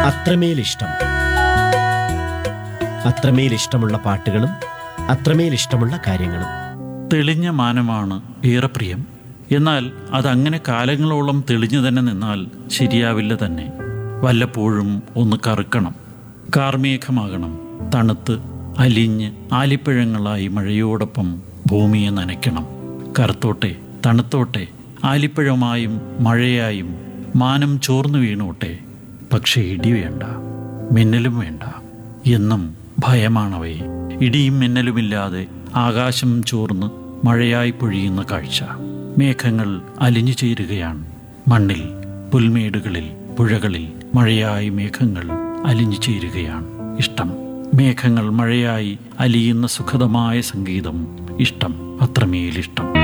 അത്രമേൽ ഇഷ്ടം അത്രമേൽ ഇഷ്ടമുള്ള പാട്ടുകളും അത്രമേൽ ഇഷ്ടമുള്ള കാര്യങ്ങളും തെളിഞ്ഞ മാനമാണ് ഏറെ പ്രിയം എന്നാൽ അതങ്ങനെ കാലങ്ങളോളം തെളിഞ്ഞു തന്നെ നിന്നാൽ ശരിയാവില്ല തന്നെ വല്ലപ്പോഴും ഒന്ന് കറുക്കണം കാർമേഘമാകണം തണുത്ത് അലിഞ്ഞ് ആലിപ്പഴങ്ങളായി മഴയോടൊപ്പം ഭൂമിയെ നനയ്ക്കണം കറുത്തോട്ടെ തണുത്തോട്ടെ ആലിപ്പഴമായും മഴയായും മാനം ചോർന്നു വീണോട്ടെ പക്ഷേ ഇടി വേണ്ട മിന്നലും വേണ്ട എന്നും ഭയമാണവയെ ഇടിയും മിന്നലുമില്ലാതെ ആകാശം ചോർന്ന് മഴയായി പൊഴിയുന്ന കാഴ്ച മേഘങ്ങൾ അലിഞ്ഞു ചേരുകയാണ് മണ്ണിൽ പുൽമേടുകളിൽ പുഴകളിൽ മഴയായി മേഘങ്ങൾ അലിഞ്ഞു ചേരുകയാണ് ഇഷ്ടം മേഘങ്ങൾ മഴയായി അലിയുന്ന സുഖദമായ സംഗീതം ഇഷ്ടം അത്രമേലിഷ്ടം